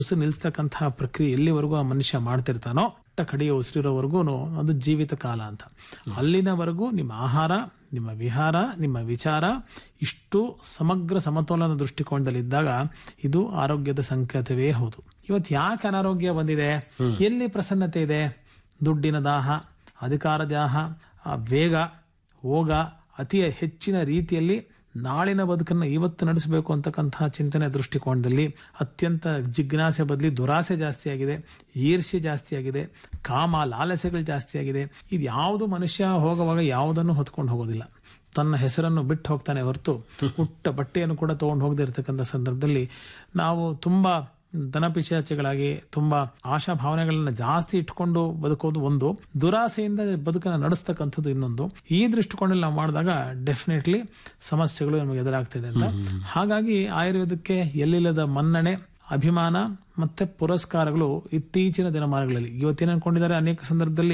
ಉಸಿರು ನಿಲ್ಲಿಸ್ತಕ್ಕಂತಹ ಪ್ರಕ್ರಿಯೆ ಎಲ್ಲಿವರೆಗೂ ಆ ಮನುಷ್ಯ ಮಾಡ್ತಿರ್ತಾನೋ ಅಟ್ಟ ಕಡೆಯ ಉಸಿರಿರೋವರೆಗೂ ಅದು ಜೀವಿತ ಕಾಲ ಅಂತ ಅಲ್ಲಿನವರೆಗೂ ನಿಮ್ಮ ಆಹಾರ ನಿಮ್ಮ ವಿಹಾರ ನಿಮ್ಮ ವಿಚಾರ ಇಷ್ಟು ಸಮಗ್ರ ಸಮತೋಲನ ದೃಷ್ಟಿಕೋನದಲ್ಲಿದ್ದಾಗ ಇದು ಆರೋಗ್ಯದ ಸಂಕೇತವೇ ಹೌದು ಇವತ್ತು ಯಾಕೆ ಅನಾರೋಗ್ಯ ಬಂದಿದೆ ಎಲ್ಲಿ ಪ್ರಸನ್ನತೆ ಇದೆ ದುಡ್ಡಿನ ದಾಹ ಅಧಿಕಾರ ದಾಹ ಆ ವೇಗ ಹೋಗ ಅತಿ ಹೆಚ್ಚಿನ ರೀತಿಯಲ್ಲಿ ನಾಳಿನ ಬದುಕನ್ನು ಇವತ್ತು ನಡೆಸಬೇಕು ಅಂತಕ್ಕಂತಹ ಚಿಂತನೆ ದೃಷ್ಟಿಕೋನದಲ್ಲಿ ಅತ್ಯಂತ ಜಿಜ್ಞಾಸೆ ಬದಲಿ ದುರಾಸೆ ಜಾಸ್ತಿ ಆಗಿದೆ ಈರ್ಷ್ಯೆ ಜಾಸ್ತಿ ಆಗಿದೆ ಕಾಮ ಲಾಲಸೆಗಳು ಜಾಸ್ತಿ ಆಗಿದೆ ಇದು ಯಾವುದು ಮನುಷ್ಯ ಹೋಗುವಾಗ ಯಾವುದನ್ನು ಹೊತ್ಕೊಂಡು ಹೋಗೋದಿಲ್ಲ ತನ್ನ ಹೆಸರನ್ನು ಬಿಟ್ಟು ಹೋಗ್ತಾನೆ ಹೊರತು ಹುಟ್ಟ ಬಟ್ಟೆಯನ್ನು ಕೂಡ ತಗೊಂಡು ಹೋಗದೇ ಇರತಕ್ಕಂಥ ಸಂದರ್ಭದಲ್ಲಿ ನಾವು ತುಂಬಾ ದನಪಿಶಾಚಿಗಳಾಗಿ ತುಂಬಾ ಆಶಾ ಭಾವನೆಗಳನ್ನ ಜಾಸ್ತಿ ಇಟ್ಕೊಂಡು ಬದುಕೋದು ಒಂದು ದುರಾಸೆಯಿಂದ ಬದುಕನ್ನು ನಡೆಸ್ತಕ್ಕಂಥದ್ದು ಇನ್ನೊಂದು ಈ ದೃಷ್ಟಿಕೋನಲ್ಲಿ ನಾವು ಮಾಡಿದಾಗ ಡೆಫಿನೆಟ್ಲಿ ಸಮಸ್ಯೆಗಳು ನಮಗೆ ಎದುರಾಗ್ತಿದೆ ಅಂತ ಹಾಗಾಗಿ ಆಯುರ್ವೇದಕ್ಕೆ ಎಲ್ಲಿಲ್ಲದ ಮನ್ನಣೆ ಅಭಿಮಾನ ಮತ್ತೆ ಪುರಸ್ಕಾರಗಳು ಇತ್ತೀಚಿನ ದಿನಮಾನಗಳಲ್ಲಿ ಇವತ್ತೇನು ಅನ್ಕೊಂಡಿದ್ದಾರೆ ಅನೇಕ ಸಂದರ್ಭದಲ್ಲಿ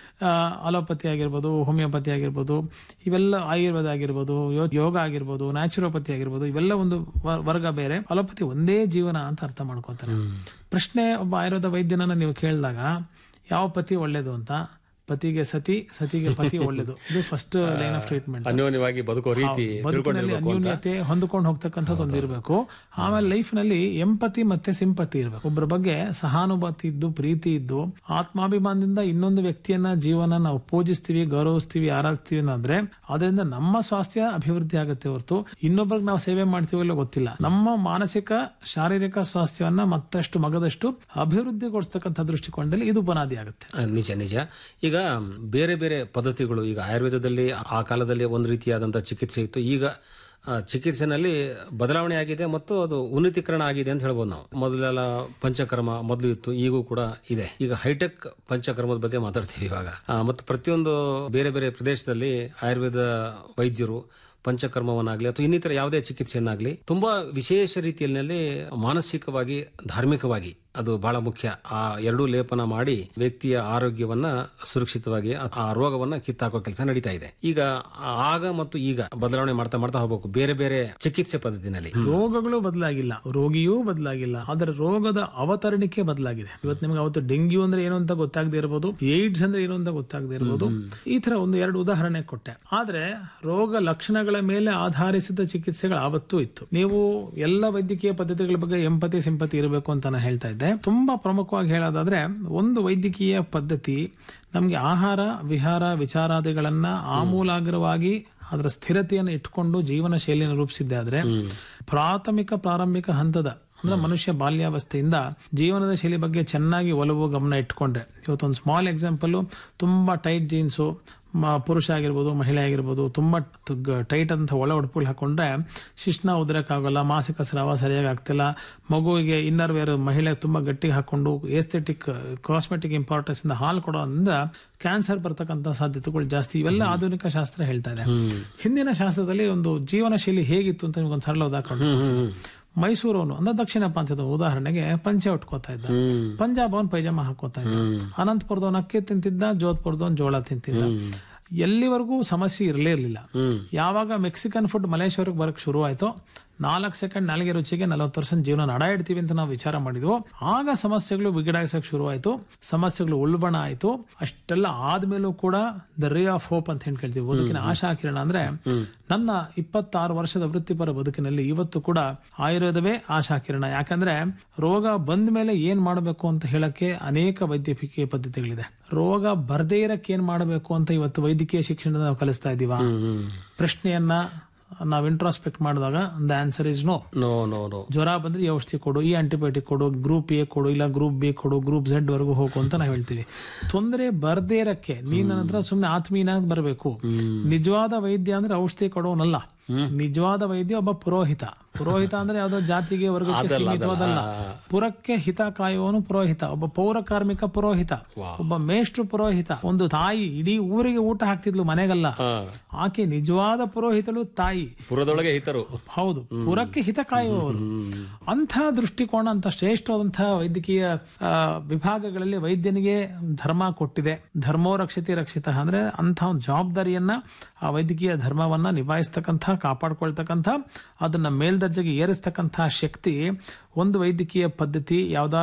ಅಲೋಪತಿ ಆಗಿರ್ಬೋದು ಹೋಮಿಯೋಪತಿ ಆಗಿರ್ಬೋದು ಇವೆಲ್ಲ ಆಯುರ್ವೇದ ಆಗಿರ್ಬೋದು ಯೋಗ ಆಗಿರ್ಬೋದು ನ್ಯಾಚುರೋಪತಿ ಆಗಿರ್ಬೋದು ಇವೆಲ್ಲ ಒಂದು ವರ್ಗ ಬೇರೆ ಅಲೋಪತಿ ಒಂದೇ ಜೀವನ ಅಂತ ಅರ್ಥ ಮಾಡ್ಕೋತಾರೆ ಪ್ರಶ್ನೆ ಒಬ್ಬ ಆಯುರ್ವೇದ ವೈದ್ಯನನ್ನ ನೀವು ಕೇಳಿದಾಗ ಯಾವ ಪತಿ ಒಳ್ಳೇದು ಅಂತ ಪತಿಗೆ ಸತಿ ಸತಿಗೆ ಪತಿ ಒಳ್ಳೇದು ಇದು ಫಸ್ಟ್ ಲೈನ್ ಆಫ್ ಟ್ರೀಟ್ಮೆಂಟ್ ಅನ್ಯೋನ್ಯವಾಗಿ ಬದುಕೋ ರೀತಿ ಬದುಕಿನಲ್ಲಿ ಅನ್ಯೂನ್ಯತೆ ಹೊಂದ್ಕೊಂಡು ಹೋಗ್ತಕ್ಕಂಥದ್ದು ಒಂದು ಇರಬೇಕು ಆಮೇಲೆ ಲೈಫ್ ನಲ್ಲಿ ಎಂಪತಿ ಮತ್ತೆ ಸಿಂಪತಿ ಇರಬೇಕು ಒಬ್ಬರ ಬಗ್ಗೆ ಸಹಾನುಭೂತಿ ಇದ್ದು ಪ್ರೀತಿ ಇದ್ದು ಆತ್ಮಾಭಿಮಾನದಿಂದ ಇನ್ನೊಂದು ವ್ಯಕ್ತಿಯನ್ನ ಜೀವನ ನಾವು ಪೂಜಿಸ್ತೀವಿ ಗೌರವಿಸ್ತೀವಿ ಆರಾಧಿಸ್ತೀವಿ ಅಂದ್ರೆ ಅದರಿಂದ ನಮ್ಮ ಸ್ವಾಸ್ಥ್ಯ ಅಭಿವೃದ್ಧಿ ಆಗುತ್ತೆ ಹೊರತು ಇನ್ನೊಬ್ಬರಿಗೆ ನಾವು ಸೇವೆ ಮಾಡ್ತೀವಿ ಇಲ್ಲ ಗೊತ್ತಿಲ್ಲ ನಮ್ಮ ಮಾನಸಿಕ ಶಾರೀರಿಕ ಸ್ವಾಸ್ಥ್ಯವನ್ನ ಮತ್ತಷ್ಟು ಮಗದಷ್ಟು ಅಭಿವೃದ್ಧಿಗೊಳಿಸ್ತಕ್ಕಂಥ ದೃಷ್ಟಿಕೋನದಲ್ಲಿ ಇದು ಬುನಾದಿ ಆಗುತ್ತೆ ಆ, ನಿಜ ನಿಜ ಈಗ ಬೇರೆ ಬೇರೆ ಪದ್ಧತಿಗಳು ಈಗ ಆಯುರ್ವೇದದಲ್ಲಿ ಆ ಕಾಲದಲ್ಲಿ ಒಂದು ರೀತಿಯಾದಂತಹ ಚಿಕಿತ್ಸೆ ಇತ್ತು ಈಗ ಆ, ಚಿಕಿತ್ಸೆನಲ್ಲಿ ಬದಲಾವಣೆ ಆಗಿದೆ ಮತ್ತು ಅದು ಉನ್ನತೀಕರಣ ಆಗಿದೆ ಅಂತ ಹೇಳ್ಬೋದು ನಾವು ಮೊದಲೆಲ್ಲ ಪಂಚಕರ್ಮ ಮೊದಲು ಇತ್ತು ಈಗೂ ಕೂಡ ಇದೆ ಈಗ ಹೈಟೆಕ್ ಪಂಚಕರ್ಮದ ಬಗ್ಗೆ ಮಾತಾಡ್ತೀವಿ ಇವಾಗ ಆ, ಮತ್ತು ಪ್ರತಿಯೊಂದು ಬೇರೆ ಬೇರೆ ಪ್ರದೇಶದಲ್ಲಿ ಆಯುರ್ವೇದ ವೈದ್ಯರು ಪಂಚಕರ್ಮವನ್ನಾಗ್ಲಿ ಅಥವಾ ಇನ್ನಿತರ ಯಾವುದೇ ಚಿಕಿತ್ಸೆಯನ್ನಾಗ್ಲಿ ತುಂಬಾ ವಿಶೇಷ ರೀತಿಯಲ್ಲಿ ಮಾನಸಿಕವಾಗಿ ಧಾರ್ಮಿಕವಾಗಿ ಅದು ಬಹಳ ಮುಖ್ಯ ಆ ಎರಡೂ ಲೇಪನ ಮಾಡಿ ವ್ಯಕ್ತಿಯ ಆರೋಗ್ಯವನ್ನ ಸುರಕ್ಷಿತವಾಗಿ ಆ- ಆ ರೋಗವನ್ನ ಕಿತ್ತಾಕೋ ಕೆಲಸ ನಡೀತಾ ಇದೆ ಈಗ ಆಗ ಮತ್ತು ಈಗ ಬದಲಾವಣೆ ಮಾಡ್ತಾ ಮಾಡ್ತಾ ಹೋಗ್ಬೇಕು ಬೇರೆ ಬೇರೆ ಚಿಕಿತ್ಸೆ ಪದ್ಧತಿನಲ್ಲಿ ರೋಗಗಳು ಬದಲಾಗಿಲ್ಲ ರೋಗಿಯೂ ಬದಲಾಗಿಲ್ಲ ಆದರೆ ರೋಗದ ಅವತರಣಿಕೆ ಬದಲಾಗಿದೆ ಇವತ್ತು ನಿಮ್ಗೆ ಅವತ್ತು ಡೆಂಗ್ಯೂ ಅಂದ್ರೆ ಏನು ಅಂತ ಗೊತ್ತಾಗದೇ ಇರಬಹುದು ಏಡ್ಸ್ ಅಂದ್ರೆ ಏನು ಅಂತ ಗೊತ್ತಾಗದೇ ಇರಬಹುದು ಈ ತರ ಒಂದು ಎರಡು ಉದಾಹರಣೆ ಕೊಟ್ಟೆ ಆದ್ರೆ ರೋಗ ಲಕ್ಷಣಗಳ ಮೇಲೆ ಆಧಾರಿಸಿದ ಚಿಕಿತ್ಸೆಗಳು ಆವತ್ತೂ ಇತ್ತು ನೀವು ಎಲ್ಲ ವೈದ್ಯಕೀಯ ಪದ್ಧತಿಗಳ ಬಗ್ಗೆ ಎಂಪತಿ ಸಿಂಪತಿ ಇರಬೇಕು ಅಂತ ನಾನು ಹೇಳ್ತಾ ಇದ್ದೆ ತುಂಬಾ ಪ್ರಮುಖವಾಗಿ ಹೇಳೋದಾದ್ರೆ ಒಂದು ವೈದ್ಯಕೀಯ ಪದ್ಧತಿ ನಮ್ಗೆ ಆಹಾರ ವಿಹಾರ ವಿಚಾರಾದಿಗಳನ್ನ ಆಮೂಲಾಗ್ರವಾಗಿ ಅದರ ಸ್ಥಿರತೆಯನ್ನು ಇಟ್ಕೊಂಡು ಜೀವನ ಶೈಲಿಯನ್ನು ರೂಪಿಸಿದ್ದೆ ಆದ್ರೆ ಪ್ರಾಥಮಿಕ ಪ್ರಾರಂಭಿಕ ಹಂತದ ಅಂದ್ರೆ ಮನುಷ್ಯ ಬಾಲ್ಯಾವಸ್ಥೆಯಿಂದ ಜೀವನದ ಶೈಲಿ ಬಗ್ಗೆ ಚೆನ್ನಾಗಿ ಒಲವು ಗಮನ ಇಟ್ಕೊಂಡ್ರೆ ಇವತ್ತೊಂದು ಸ್ಮಾಲ್ ಎಕ್ಸಾಂಪಲ್ ತುಂಬಾ ಟೈಟ್ ಜೀನ್ಸು ಪುರುಷ ಆಗಿರ್ಬೋದು ಮಹಿಳೆ ಆಗಿರ್ಬೋದು ತುಂಬಾ ಟೈಟ್ ಅಂತ ಒಳ ಉಡುಪುಗಳು ಹಾಕೊಂಡ್ರೆ ಶಿಶ್ನ ಉದ್ರಕ್ಕಾಗಲ್ಲ ಮಾಸಿಕ ಸ್ರಾವ ಸರಿಯಾಗಿ ಆಗ್ತಿಲ್ಲ ಮಗುವಿಗೆ ಇನ್ನರ್ ವೇರ್ ಮಹಿಳೆ ತುಂಬಾ ಗಟ್ಟಿಗೆ ಹಾಕೊಂಡು ಏಸ್ಥೆಟಿಕ್ ಕಾಸ್ಮೆಟಿಕ್ ಇಂಪಾರ್ಟೆನ್ಸ್ ಇಂದ ಹಾಲು ಕೊಡೋದ್ರಿಂದ ಕ್ಯಾನ್ಸರ್ ಬರ್ತಕ್ಕಂಥ ಸಾಧ್ಯತೆಗಳು ಜಾಸ್ತಿ ಇವೆಲ್ಲ ಆಧುನಿಕ ಶಾಸ್ತ್ರ ಹೇಳ್ತಾ ಇದೆ ಹಿಂದಿನ ಶಾಸ್ತ್ರದಲ್ಲಿ ಒಂದು ಜೀವನ ಶೈಲಿ ಹೇಗಿತ್ತು ಅಂತ ನಿಮ್ಗೊಂದು ಸರಳ ಉದಾಹರಣೆ ಕೊಡ್ತೀನಿ. ಮೈಸೂರವನು ಅಂದ್ರೆ ದಕ್ಷಿಣ ಪ್ರಾಂತ್ಯದ ಉದಾಹರಣೆಗೆ ಪಂಚೆ ಉಟ್ಕೋತಾ ಇದ್ದ ಪಂಜಾಬ್ ಅವನ್ ಪೈಜಾಮ ಹಾಕೋತಾ ಇದ್ದ ಅನಂತಪುರದವನ್ ಅಕ್ಕಿ ತಿಂತಿದ್ದ ಜೋಧ್ಪುರದವನ್ ಜೋಳ ತಿಂತಿದ್ದ ಎಲ್ಲಿವರೆಗೂ ಸಮಸ್ಯೆ ಇರಲೇ ಇರಲಿಲ್ಲ ಯಾವಾಗ ಮೆಕ್ಸಿಕನ್ ಫುಡ್ ಮಲೇಶ್ವರಕ್ಕೆ ಬರಕ್ ಶುರು ಆಯ್ತೋ ನಾಲ್ಕು ಸೆಕೆಂಡ್ ನಾಲ್ಗೆ ರುಚಿಗೆ ನಲವತ್ತು ಪರ್ಸೆಂಟ್ ಜೀವನ ನಡ ಇಡ್ತೀವಿ ಅಂತ ನಾವು ವಿಚಾರ ಮಾಡಿದ್ವು ಆಗ ಸಮಸ್ಯೆಗಳು ಬಿಗಡಾಯಿಸಕ್ ಶುರು ಆಯ್ತು ಸಮಸ್ಯೆಗಳು ಉಳ್ಬಣ ಆಯ್ತು ಅಷ್ಟೆಲ್ಲ ಆದ್ಮೇಲೂ ಕೂಡ ದ ರೇ ಆಫ್ ಹೋಪ್ ಅಂತ ಹೇಳಿ ಕೇಳ್ತೀವಿ ಬದುಕಿನ ಆಶಾ ಕಿರಣ ಅಂದ್ರೆ ನನ್ನ ಇಪ್ಪತ್ತಾರು ವರ್ಷದ ವೃತ್ತಿಪರ ಬದುಕಿನಲ್ಲಿ ಇವತ್ತು ಕೂಡ ಆಯುರ್ವೇದವೇ ಆಶಾ ಕಿರಣ ಯಾಕಂದ್ರೆ ರೋಗ ಬಂದ ಮೇಲೆ ಏನ್ ಮಾಡಬೇಕು ಅಂತ ಹೇಳಕ್ಕೆ ಅನೇಕ ವೈದ್ಯಕೀಯ ಪದ್ಧತಿಗಳಿದೆ ರೋಗ ಬರ್ದೇ ಇರಕ್ಕೆ ಏನ್ ಮಾಡಬೇಕು ಅಂತ ಇವತ್ತು ವೈದ್ಯಕೀಯ ಶಿಕ್ಷಣದ ನಾವು ಕಲಿಸ್ತಾ ಇದೀವ ಪ್ರಶ್ನೆಯನ್ನ ನಾವು ಇಂಟ್ರಾಸ್ಪೆಕ್ಟ್ ಮಾಡಿದಾಗ the answer is no no no no ಜ್ವರ ಬಂದ್ರೆ ಈ ಔಷಧಿ ಕೊಡು ಈ ಆಂಟಿಬಯೋಟಿಕ್ ಕೊಡು ಗ್ರೂಪ್ ಎ ಕೊಡು ಇಲ್ಲ ಗ್ರೂಪ್ ಬಿ ಕೊಡು ಗ್ರೂಪ್ ಝೆಡ್ ವರೆಗೂ ಹೋಗು ಅಂತ ನಾವು ಹೇಳ್ತೀವಿ ತೊಂದರೆ ಬರ್ದೇ ಇರಕ್ಕೆ ನೀನ್ ನನ್ನ ಹತ್ರ ಸುಮ್ನೆ ಆತ್ಮೀಯನಾಗಿ ಬರಬೇಕು ನಿಜವಾದ ವೈದ್ಯ ಅಂದ್ರೆ ಔಷಧಿ ಕೊಡೋನಲ್ಲ ನಿಜವಾದ ವೈದ್ಯ ಒಬ್ಬ ಪುರೋಹಿತ ಪುರೋಹಿತ ಅಂದ್ರೆ ಯಾವ್ದೋ ಜಾತಿಗೆ ವರ್ಗಕ್ಕೆ ಸೀಮಿತವಾದಲ್ಲ ಪುರಕ್ಕೆ ಹಿತ ಕಾಯುವವನು ಪುರೋಹಿತ ಒಬ್ಬ ಪೌರ ಕಾರ್ಮಿಕ ಪುರೋಹಿತ ಒಬ್ಬ ಮೇಷ್ಟ್ರು ಪುರೋಹಿತ ಒಂದು ತಾಯಿ ಇಡೀ ಊರಿಗೆ ಊಟ ಹಾಕ್ತಿದ್ಲು ಮನೆಗಲ್ಲ ಆಕೆ ನಿಜವಾದ ಪುರೋಹಿತಳು ತಾಯಿ ಪುರದೊಳಗೆ ಹಿತರು ಹೌದು ಪುರಕ್ಕೆ ಹಿತ ಕಾಯುವವರು ಅಂಥ ದೃಷ್ಟಿಕೋನ ಅಂತ ಶ್ರೇಷ್ಠವಾದಂತಹ ವೈದ್ಯಕೀಯ ಆ, ವಿಭಾಗಗಳಲ್ಲಿ ವೈದ್ಯನಿಗೆ ಧರ್ಮ ಕೊಟ್ಟಿದೆ ಧರ್ಮೋ ರಕ್ಷಿತಿ ರಕ್ಷಿತ ಅಂದ್ರೆ ಅಂಥ ಒಂದು ಜವಾಬ್ದಾರಿಯನ್ನ ಆ ವೈದ್ಯಕೀಯ ಧರ್ಮವನ್ನ ನಿಭಾಯಿಸ್ತಕ್ಕಂಥ ಕಾಪಾಡ್ಕೊಳ್ತಕ್ಕಂಥ ಅದನ್ನ ಮೇಲ್ದರ್ಜೆ ಮೇಲ್ದರ್ಜೆಗೆ ಏರಿಸ್ತಕ್ಕಂತಹ ಶಕ್ತಿ ಒಂದು ವೈದ್ಯಕೀಯ ಪದ್ಧತಿ ಯಾವ್ದಾದ್ರು